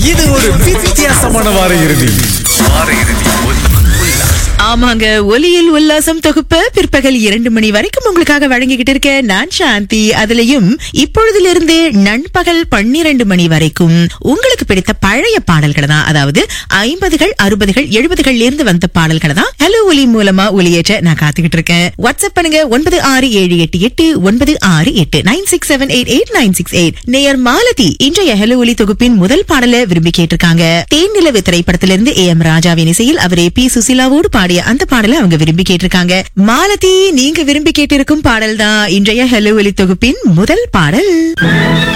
இது ஒரு வித்தியாசமான வார இறுதி ஆமாங்க ஒலியில் உல்லாசம் தொகுப்பு பிற்பகல் இரண்டு மணி வரைக்கும் உங்களுக்காக வழங்கிக்கிட்டு இருக்கேன் நான் சாந்தி அதுலயும் இப்பொழுதிலிருந்து நண்பகல் பன்னிரண்டு மணி வரைக்கும் உங்களுக்கு பிடித்த பழைய பாடல்களை தான் அதாவது ஐம்பதுகள் அறுபதுகள் எழுபதுகள்ல இருந்து வந்த பாடல்களை தான் ஹலோ ஒலி மூலமா ஒலியேற்ற நான் காத்துக்கிட்டு இருக்கேன் வாட்ஸ்அப் பண்ணுங்க ஒன்பது ஆறு ஏழு எட்டு எட்டு ஒன்பது ஆறு எட்டு nine six seven eight eight nine six eight நேயர் மாலதி இன்றைய ஹலோ ஒலி தொகுப்பின் முதல் பாடலை விரும்பி கேட்டிருக்காங்க தேனிலவு திரைப்படத்திலிருந்து ஏ எம் ராஜாவின் இசையில் அவரே பி சுசிலாவோடு பாடிய அந்த பாடலை அவங்க விரும்பி கேட்டிருக்காங்க மாலதி நீங்க விரும்பி கேட்டிருக்கும் பாடல் தான் இன்றைய ஹலோ ஒலி தொகுப்பின் முதல் பாடல்